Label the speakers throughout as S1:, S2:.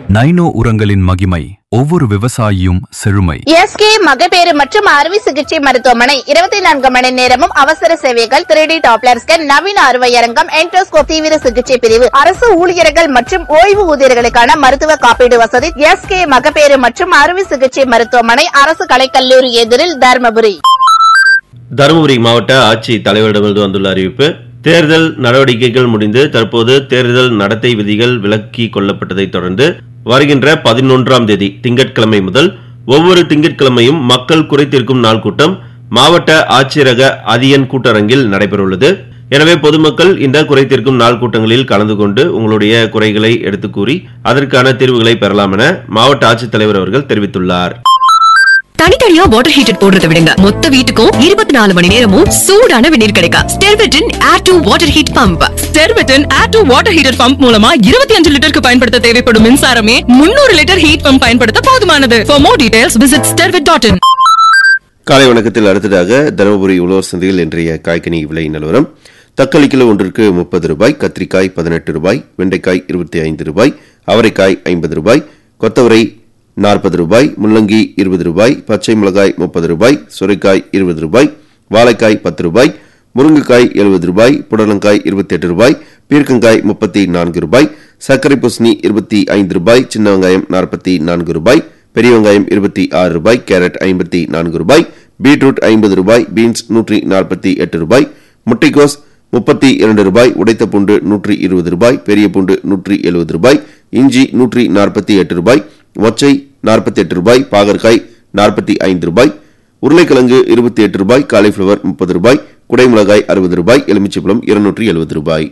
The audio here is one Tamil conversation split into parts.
S1: நைனோ உரங்களின் மகிமை ஒவ்வொரு விவசாயியும் செழுமை
S2: எஸ்கே மகப்பேறு மற்றும் அறுவை சிகிச்சை மருத்துவமனை இருபத்தி நான்கு மணி நேரமும் அவசர சேவைகள் த்ரீ டி டாப்லர் ஸ்கேன் நவீன அறுவை அரங்கம் என்ட்ரோஸ்கோப் தீவிர சிகிச்சை பிரிவு அரசு ஊழியர்கள் மற்றும் ஓய்வு ஊதியர்களுக்கான மருத்துவ காப்பீடு வசதி எஸ்கே மகப்பேறு மற்றும் அறுவை சிகிச்சை மருத்துவமனை அரசு கலைக்கல்லூரி எதிரில் தர்மபுரி
S3: தருமபுரி மாவட்ட ஆட்சி தலைவரிடமிருந்து வந்துள்ள அறிவிப்பு தேர்தல் நடவடிக்கைகள் முடிந்து தற்போது தேர்தல் நடத்தை விதிகள் விலக்கி கொள்ளப்பட்டதைத் தொடர்ந்து வருகின்ற பதினொன்றாம் தேதி திங்கட்கிழமை முதல் ஒவ்வொரு திங்கட்கிழமையும் மக்கள் குறைத்திருக்கும் நாள் கூட்டம் மாவட்ட ஆட்சியரக அதியன் கூட்டரங்கில் நடைபெறவுள்ளது எனவே பொதுமக்கள் இந்த குறைத்திருக்கும் நாள் கூட்டங்களில் கலந்து கொண்டு உங்களுடைய குறைகளை எடுத்துக் கூறி அதற்கான தீர்வுகளை பெறலாம் என மாவட்ட ஆட்சித்தலைவர் அவர்கள் தெரிவித்துள்ளார்
S4: தனித்தனியா வாட்டர் ஹீட்டர் போடுறத விடுங்க மொத்த வீட்டுக்கும் இருபத்தி நாலு மணி நேரமும் சூடான வெந்நீர் கிடைக்கும் ஸ்டெர்வெட்டின் air to water heat pump ஸ்டெர்வெட்டின் air to water heater pump மூலமா இருபத்தி அஞ்சு லிட்டருக்கு பயன்படுத்த தேவைப்படும் மின்சாரமே முன்னூறு லிட்டர் ஹீட் பம்ப் பயன்படுத்த போதுமானது for more details visit Sterwett dot in
S3: காலை வணக்கத்தில் அடுத்ததாக தருமபுரி உழவர் சந்தையில் இன்றைய காய்கனி விலை நிலவரம் தக்காளி கிலோ ஒன்றிற்கு முப்பது ரூபாய் கத்திரிக்காய் பதினெட்டு ரூபாய் வெண்டைக்காய் இருபத்தி ஐந்து ரூபாய் அவரைக்காய் ஐம்பது ரூபாய் கொத்தவரை நாற்பது ரூபாய் முள்ளங்கி இருபது ரூபாய் பச்சை மிளகாய் முப்பது ரூபாய் சுரைக்காய் இருபது ரூபாய் வாழைக்காய் பத்து ரூபாய் முருங்கைக்காய் எழுபது ரூபாய் புடலங்காய் இருபத்தி எட்டு ரூபாய் பீர்க்கங்காய் முப்பத்தி நான்கு ரூபாய் சர்க்கரை பூசணி இருபத்தி ஐந்து ரூபாய் சின்ன வெங்காயம் நாற்பத்தி நான்கு ரூபாய் பெரிய வெங்காயம் இருபத்தி ஆறு ரூபாய் கேரட் ஐம்பத்தி நான்கு ரூபாய் பீட்ரூட் ஐம்பது ரூபாய் பீன்ஸ் நூற்றி நாற்பத்தி எட்டு ரூபாய் முட்டைக்கோஸ் முப்பத்தி இரண்டு ரூபாய் உடைத்த பூண்டு நூற்றி இருபது ரூபாய் பெரிய பூண்டு நூற்றி எழுபது ரூபாய் இஞ்சி நூற்றி நாற்பத்தி எட்டு ரூபாய் ஒச்சை நாற்பத்தி எட்டு ரூபாய் பாகற்காய் நாற்பத்தி ஐந்து ரூபாய் உருளைக்கிழங்கு இருபத்தி எட்டு ரூபாய் காலிஃபிளவர் முப்பது ரூபாய் குடைமிளகாய் அறுபது ரூபாய் எலுமிச்சைப்பழம் இருநூற்றி எழுபது ரூபாய்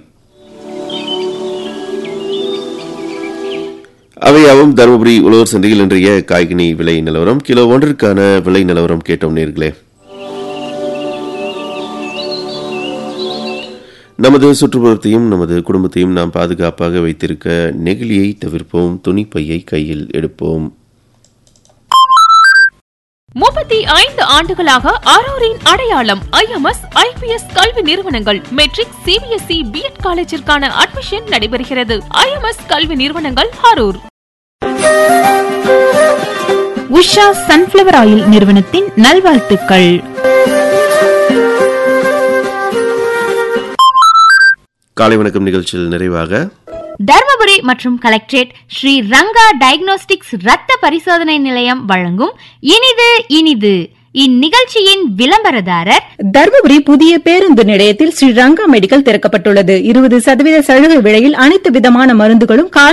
S3: அவையாவும் தருமபுரி உழவர் சந்தையில் இன்றைய காய்கனி விலை நிலவரம் கிலோ ஒன்றிற்கான விலை நிலவரம் கேட்டோம் நேர்களே நமது சுற்றுப்புறத்தையும் நமது குடும்பத்தையும் நாம் பாதுகாப்பாக வைத்திருக்க நெகிழியை தவிர்ப்போம் துணிப்பையை கையில் எடுப்போம்
S5: முப்பத்தி ஐந்து ஆண்டுகளாக அரூரின் அடையாளம் ஐஎம்எஸ் ஐபிஎஸ் கல்வி நிறுவனங்கள் மெட்ரிக் சிபிஎஸ்இ பிஎட் காலேஜிற்கான அட்மிஷன் நடைபெறுகிறது ஐஎம்எஸ் கல்வி நிறுவனங்கள் அரூர்
S6: உஷா சன்ஃபிளவர் ஆயில் நிறுவனத்தின் நல்வாழ்த்துக்கள்
S3: காலை வணக்கம் நிகழ்ச்சியில் நிறைவாக
S7: தர்மபுரி மற்றும் கலெக்டரேட் ஸ்ரீ ரங்கா டயக்னோஸ்டிக்ஸ் ரத்த பரிசோதனை நிலையம் வழங்கும் இனிது இனிது இந்நிகழ்ச்சியின் விளம்பரதாரர்
S8: தர்மபுரி புதிய பேருந்து நிலையத்தில் ஸ்ரீ ரங்கா மெடிக்கல் திறக்கப்பட்டுள்ளது இருபது சதவீத சலுகை விலையில் அனைத்து விதமான மருந்துகளும் கால